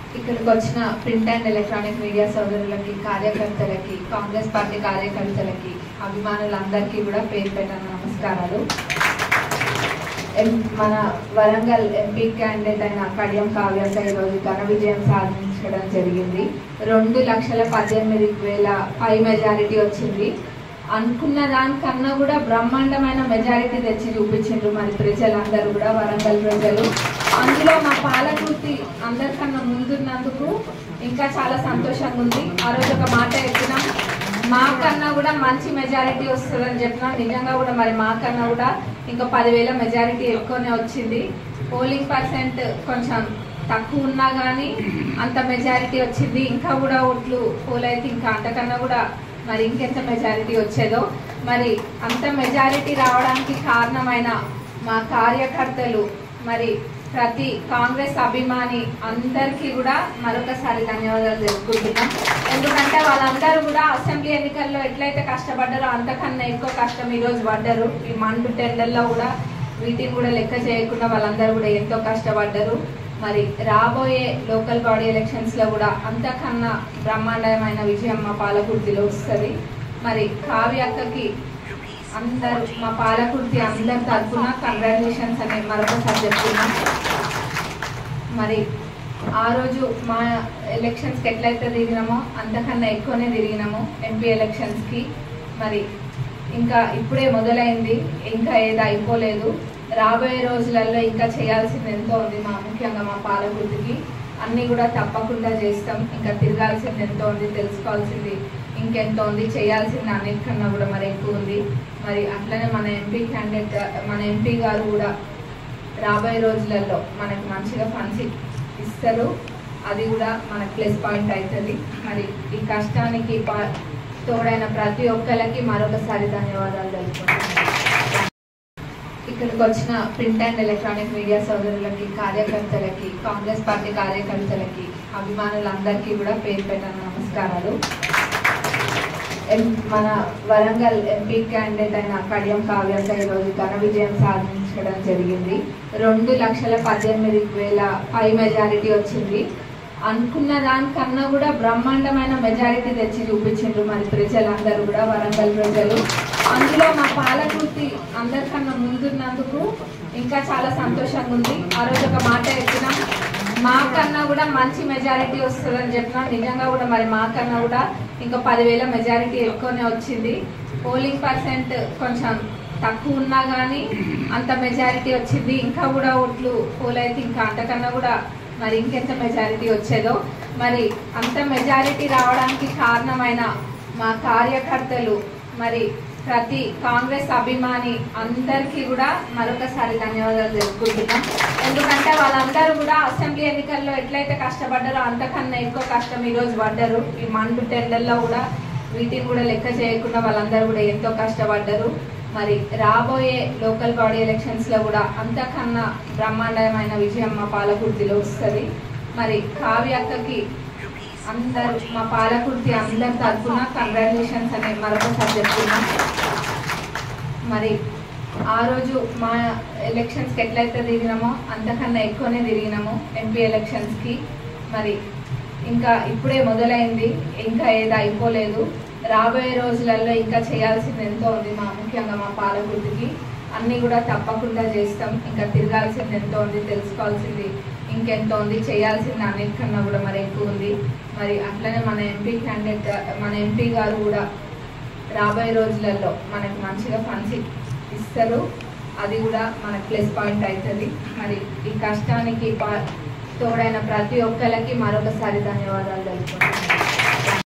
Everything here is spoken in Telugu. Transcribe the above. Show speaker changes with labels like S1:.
S1: ఇక్కడికి వచ్చిన ప్రింట్ అండ్ ఎలక్ట్రానిక్ మీడియా సోదరులకి కార్యకర్తలకి కాంగ్రెస్ పార్టీ కార్యకర్తలకి అభిమానులందరికీ కూడా పేరు పెట్టిన నమస్కారాలు ఎం- మన వరంగల్ ఎంపీ క్యాండిడేట్ అయిన కడియం కావ్యాస ఈరోజు ఘన విజయం సాధించడం జరిగింది రెండు లక్షల పద్దెనిమిది వేల పై మెజారిటీ వచ్చింది అనుకున్న దానికన్నా కూడా బ్రహ్మాండమైన మెజారిటీ తెచ్చి చూపించిండ్రు మరి ప్రజలందరూ కూడా వరంగల్ ప్రజలు అందులో మా పాలకృతి అందరికన్నా ముందున్నందుకు ఇంకా చాలా సంతోషంగా ఉంది ఆ రోజు ఒక మాట చెప్పినాం మాకన్నా కూడా మంచి మెజారిటీ వస్తుందని చెప్పినా నిజంగా కూడా మరి మాకన్నా కూడా ఇంకా పదివేల మెజారిటీ ఎక్కువనే వచ్చింది పోలింగ్ పర్సెంట్ కొంచెం తక్కువ ఉన్నా కానీ అంత మెజారిటీ వచ్చింది ఇంకా కూడా ఓట్లు పోల్ అయితే ఇంకా అంతకన్నా కూడా మరి ఇంకెంత మెజారిటీ వచ్చేదో మరి అంత మెజారిటీ రావడానికి కారణమైన మా కార్యకర్తలు మరి ప్రతి కాంగ్రెస్ అభిమాని అందరికీ కూడా మరొకసారి ధన్యవాదాలు తెలుపుకుంటున్నాం ఎందుకంటే వాళ్ళందరూ కూడా అసెంబ్లీ ఎన్నికల్లో ఎట్లయితే కష్టపడ్డారో అంతకన్నా ఎక్కువ కష్టం ఈరోజు పడ్డారు ఈ మండు టెండర్లో కూడా వీటిని కూడా లెక్క చేయకుండా వాళ్ళందరూ కూడా ఎంతో కష్టపడ్డారు మరి రాబోయే లోకల్ బాడీ ఎలక్షన్స్ లో కూడా అంతకన్నా బ్రహ్మాండమైన విజయం మా పాలకుర్తిలో వస్తుంది మరి కావ్య అక్కకి అందరు మా పాలకుర్తి అందరి తరఫున కంగ్రాచులేషన్స్ అని మరొకసారి చెప్తున్నాం మరి ఆ రోజు మా ఎలక్షన్స్కి ఎట్లయితే తిరిగినామో అంతకన్నా ఎక్కువనే తిరిగినాము ఎంపీ ఎలక్షన్స్కి మరి ఇంకా ఇప్పుడే మొదలైంది ఇంకా ఏది అయిపోలేదు రాబోయే రోజులలో ఇంకా చేయాల్సింది ఎంతో ఉంది మా ముఖ్యంగా మా పాలకుర్తికి అన్నీ కూడా తప్పకుండా చేస్తాం ఇంకా తిరగాల్సింది ఎంతో ఉంది తెలుసుకోవాల్సింది ఇంకెంతో ఉంది చేయాల్సింది అన్నిటికన్నా కూడా మరి ఎక్కువ ఉంది మరి అట్లనే మన ఎంపీ క్యాండిడేట్ మన ఎంపీ గారు కూడా రాబోయే రోజులలో మనకి మంచిగా ఫండ్స్ ఇస్తారు అది కూడా మనకు ప్లస్ పాయింట్ అవుతుంది మరి ఈ కష్టానికి పా- తోడైన ప్రతి ఒక్కరికి మరొకసారి ధన్యవాదాలు తెలుపుకుంటున్నాను ఇక్కడికి వచ్చిన ప్రింట్ అండ్ ఎలక్ట్రానిక్ మీడియా సోదరులకి కార్యకర్తలకి కాంగ్రెస్ పార్టీ కార్యకర్తలకి అభిమానులందరికీ కూడా పేరు పెట్టిన నమస్కారాలు ఎం- మన వరంగల్ ఎంపీ క్యాండిడేట్ అయిన కడియం కావ్యాస ఈరోజు ఘన విజయం సాధించడం జరిగింది రెండు లక్షల పద్దెనిమిది వేల పై మెజారిటీ వచ్చింది అనుకున్న దానికన్నా కూడా బ్రహ్మాండమైన మెజారిటీ తెచ్చి చూపించిండ్రు మరి ప్రజలందరూ కూడా వరంగల్ ప్రజలు అందులో మా పాలకృతి అందరికన్నా ముందున్నందుకు ఇంకా చాలా సంతోషంగా ఉంది ఆ రోజు ఒక మాట చెప్పినాం మాకన్నా కూడా మంచి మెజారిటీ వస్తుందని చెప్పినా నిజంగా కూడా మరి మాకన్నా కూడా ఇంకా పదివేల మెజారిటీ ఎక్కువనే వచ్చింది పోలింగ్ పర్సెంట్ కొంచెం తక్కువ ఉన్నా కానీ అంత మెజారిటీ వచ్చింది ఇంకా కూడా ఓట్లు పోల్ అయితే ఇంకా అంతకన్నా కూడా మరి ఇంకెంత మెజారిటీ వచ్చేదో మరి అంత మెజారిటీ రావడానికి కారణమైన మా కార్యకర్తలు మరి ప్రతి కాంగ్రెస్ అభిమాని అందరికీ కూడా మరొకసారి ధన్యవాదాలు తెలుపుకుంటున్నాం ఎందుకంటే వాళ్ళందరూ కూడా అసెంబ్లీ ఎన్నికల్లో ఎట్లయితే కష్టపడ్డారో అంతకన్నా ఎక్కువ కష్టం ఈరోజు పడ్డారు ఈ మండు టెండర్లో కూడా వీటిని కూడా లెక్క చేయకుండా వాళ్ళందరూ కూడా ఎంతో కష్టపడ్డారు మరి రాబోయే లోకల్ బాడీ ఎలక్షన్స్ లో కూడా అంతకన్నా బ్రహ్మాండమైన విజయం మా పాలకుర్తిలో వస్తుంది మరి కావ్య అక్కకి అందరు మా పాలకుర్తి అందరి తరఫున కంగ్రాచులేషన్స్ అని మరొకసారి చెప్తున్నాం మరి ఆ రోజు మా ఎలక్షన్స్కి ఎట్లయితే తిరిగినామో అంతకన్నా ఎక్కువనే తిరిగినాము ఎంపీ ఎలక్షన్స్కి మరి ఇంకా ఇప్పుడే మొదలైంది ఇంకా ఏది అయిపోలేదు రాబోయే రోజులలో ఇంకా చేయాల్సింది ఎంతో ఉంది మా ముఖ్యంగా మా పాలకుర్తికి అన్నీ కూడా తప్పకుండా చేస్తాం ఇంకా తిరగాల్సింది ఎంతో ఉంది తెలుసుకోవాల్సింది ఇంకెంతో ఉంది చేయాల్సింది అన్నిటికన్నా కూడా మరి ఎక్కువ ఉంది మరి అట్లనే మన ఎంపీ క్యాండిడేట్ మన ఎంపీ గారు కూడా రాబోయే రోజులలో మనకి మంచిగా ఫండ్స్ ఇస్తారు అది కూడా మనకు ప్లస్ పాయింట్ అవుతుంది మరి ఈ కష్టానికి పా- తోడైన ప్రతి ఒక్కరికి మరొకసారి ధన్యవాదాలు తెలుపుకుంటున్నాను